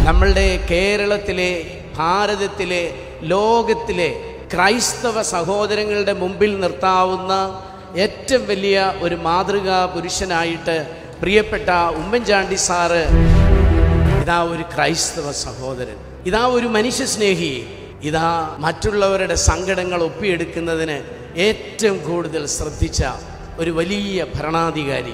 നമ്മളുടെ കേരളത്തിലെ ഭാരതത്തിലെ ലോകത്തിലെ ക്രൈസ്തവ സഹോദരങ്ങളുടെ മുമ്പിൽ നിർത്താവുന്ന ഏറ്റവും വലിയ ഒരു മാതൃകാ പുരുഷനായിട്ട് പ്രിയപ്പെട്ട ഉമ്മൻചാണ്ടി സാറ് ഇതാ ഒരു ക്രൈസ്തവ സഹോദരൻ ഇതാ ഒരു മനുഷ്യ സ്നേഹി ഇതാ മറ്റുള്ളവരുടെ സങ്കടങ്ങൾ ഒപ്പിയെടുക്കുന്നതിന് ഏറ്റവും കൂടുതൽ ശ്രദ്ധിച്ച ഒരു വലിയ ഭരണാധികാരി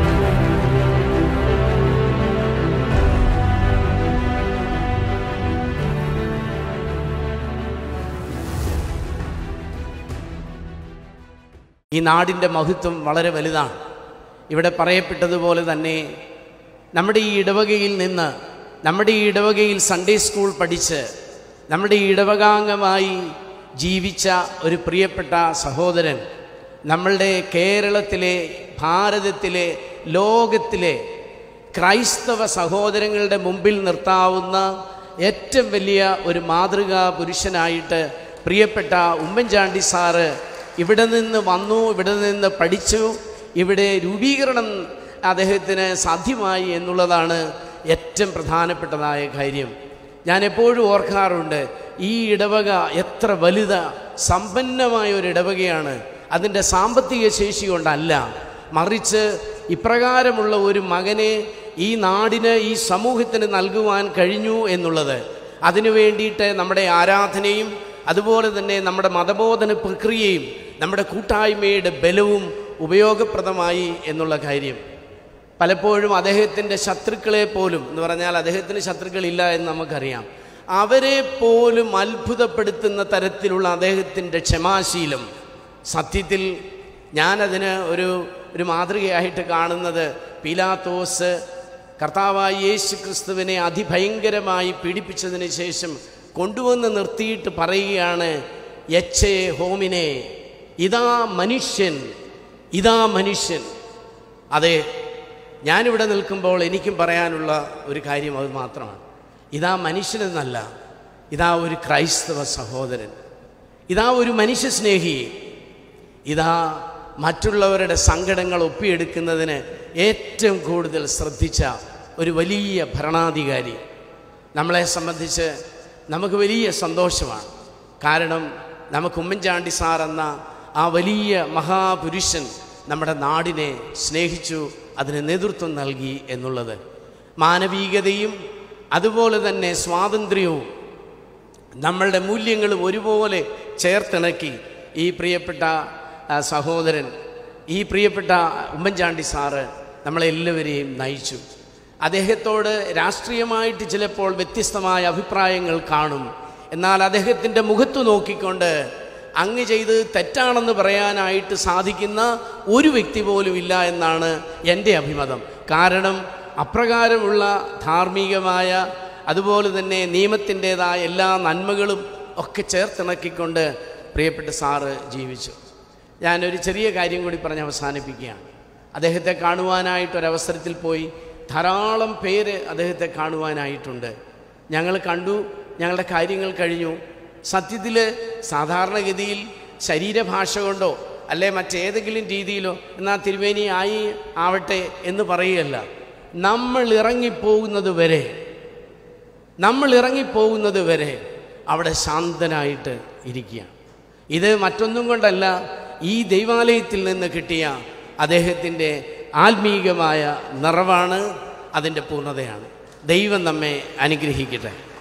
ഈ നാടിൻ്റെ മഹത്വം വളരെ വലുതാണ് ഇവിടെ പറയപ്പെട്ടതുപോലെ തന്നെ നമ്മുടെ ഈ ഇടവകയിൽ നിന്ന് നമ്മുടെ ഈ ഇടവകയിൽ സൺഡേ സ്കൂൾ പഠിച്ച് നമ്മുടെ ഈ ഇടവകാംഗമായി ജീവിച്ച ഒരു പ്രിയപ്പെട്ട സഹോദരൻ നമ്മളുടെ കേരളത്തിലെ ഭാരതത്തിലെ ലോകത്തിലെ ക്രൈസ്തവ സഹോദരങ്ങളുടെ മുമ്പിൽ നിർത്താവുന്ന ഏറ്റവും വലിയ ഒരു മാതൃകാ പുരുഷനായിട്ട് പ്രിയപ്പെട്ട ഉമ്മൻചാണ്ടി സാറ് ഇവിടെ നിന്ന് വന്നു ഇവിടെ നിന്ന് പഠിച്ചു ഇവിടെ രൂപീകരണം അദ്ദേഹത്തിന് സാധ്യമായി എന്നുള്ളതാണ് ഏറ്റവും പ്രധാനപ്പെട്ടതായ കാര്യം ഞാൻ എപ്പോഴും ഓർക്കാറുണ്ട് ഈ ഇടവക എത്ര വലുത സമ്പന്നമായ ഒരു ഇടവകയാണ് അതിൻ്റെ സാമ്പത്തിക ശേഷി കൊണ്ടല്ല മറിച്ച് ഇപ്രകാരമുള്ള ഒരു മകനെ ഈ നാടിന് ഈ സമൂഹത്തിന് നൽകുവാൻ കഴിഞ്ഞു എന്നുള്ളത് അതിനു വേണ്ടിയിട്ട് നമ്മുടെ ആരാധനയും അതുപോലെ തന്നെ നമ്മുടെ മതബോധന പ്രക്രിയയും നമ്മുടെ കൂട്ടായ്മയുടെ ബലവും ഉപയോഗപ്രദമായി എന്നുള്ള കാര്യം പലപ്പോഴും അദ്ദേഹത്തിൻ്റെ ശത്രുക്കളെ പോലും എന്ന് പറഞ്ഞാൽ അദ്ദേഹത്തിന് ശത്രുക്കളില്ല എന്ന് നമുക്കറിയാം അവരെ പോലും അത്ഭുതപ്പെടുത്തുന്ന തരത്തിലുള്ള അദ്ദേഹത്തിൻ്റെ ക്ഷമാശീലം സത്യത്തിൽ ഞാനതിന് ഒരു ഒരു മാതൃകയായിട്ട് കാണുന്നത് പീലാത്തോസ് കർത്താവായ യേശു ക്രിസ്തുവിനെ അതിഭയങ്കരമായി പീഡിപ്പിച്ചതിന് ശേഷം കൊണ്ടുവന്ന് നിർത്തിയിട്ട് പറയുകയാണ് യച്ചേ ഹോമിനെ ഇതാ മനുഷ്യൻ ഇതാ മനുഷ്യൻ അതെ ഞാനിവിടെ നിൽക്കുമ്പോൾ എനിക്കും പറയാനുള്ള ഒരു കാര്യം അത് മാത്രമാണ് ഇതാ മനുഷ്യനെന്നല്ല ഇതാ ഒരു ക്രൈസ്തവ സഹോദരൻ ഇതാ ഒരു മനുഷ്യ സ്നേഹി ഇതാ മറ്റുള്ളവരുടെ സങ്കടങ്ങൾ ഒപ്പിയെടുക്കുന്നതിന് ഏറ്റവും കൂടുതൽ ശ്രദ്ധിച്ച ഒരു വലിയ ഭരണാധികാരി നമ്മളെ സംബന്ധിച്ച് നമുക്ക് വലിയ സന്തോഷമാണ് കാരണം നമുക്ക് ഉമ്മൻചാണ്ടി സാർ എന്ന ആ വലിയ മഹാപുരുഷൻ നമ്മുടെ നാടിനെ സ്നേഹിച്ചു അതിന് നേതൃത്വം നൽകി എന്നുള്ളത് മാനവികതയും അതുപോലെ തന്നെ സ്വാതന്ത്ര്യവും നമ്മളുടെ മൂല്യങ്ങളും ഒരുപോലെ ചേർത്തിണക്കി ഈ പ്രിയപ്പെട്ട ആ, സഹോദരൻ ഈ പ്രിയപ്പെട്ട ഉമ്മൻചാണ്ടി സാറ് നമ്മളെല്ലാവരെയും നയിച്ചു അദ്ദേഹത്തോട് രാഷ്ട്രീയമായിട്ട് ചിലപ്പോൾ വ്യത്യസ്തമായ അഭിപ്രായങ്ങൾ കാണും എന്നാൽ അദ്ദേഹത്തിൻ്റെ മുഖത്ത് നോക്കിക്കൊണ്ട് അങ്ങ് ചെയ്ത് തെറ്റാണെന്ന് പറയാനായിട്ട് സാധിക്കുന്ന ഒരു വ്യക്തി പോലും ഇല്ല എന്നാണ് എൻ്റെ അഭിമതം കാരണം അപ്രകാരമുള്ള ധാർമ്മികമായ അതുപോലെ തന്നെ നിയമത്തിൻ്റെതായ എല്ലാ നന്മകളും ഒക്കെ ചേർത്തിണക്കിക്കൊണ്ട് പ്രിയപ്പെട്ട സാറ് ജീവിച്ചു ഞാനൊരു ചെറിയ കാര്യം കൂടി പറഞ്ഞ് അവസാനിപ്പിക്കുകയാണ് അദ്ദേഹത്തെ കാണുവാനായിട്ടൊരവസരത്തിൽ പോയി ധാരാളം പേര് അദ്ദേഹത്തെ കാണുവാനായിട്ടുണ്ട് ഞങ്ങൾ കണ്ടു ഞങ്ങളുടെ കാര്യങ്ങൾ കഴിഞ്ഞു സത്യത്തിൽ സാധാരണഗതിയിൽ ശരീരഭാഷ കൊണ്ടോ അല്ലെ മറ്റേതെങ്കിലും രീതിയിലോ എന്നാൽ തിരുവേനി ആയി ആവട്ടെ എന്ന് പറയുകയല്ല നമ്മൾ ഇറങ്ങിപ്പോകുന്നത് വരെ നമ്മൾ ഇറങ്ങിപ്പോകുന്നത് വരെ അവിടെ ശാന്തനായിട്ട് ഇരിക്കുക ഇത് മറ്റൊന്നും കൊണ്ടല്ല ഈ ദൈവാലയത്തിൽ നിന്ന് കിട്ടിയ അദ്ദേഹത്തിൻ്റെ ആത്മീകമായ നിറവാണ് അതിൻ്റെ പൂർണ്ണതയാണ് ദൈവം നമ്മെ അനുഗ്രഹിക്കട്ടെ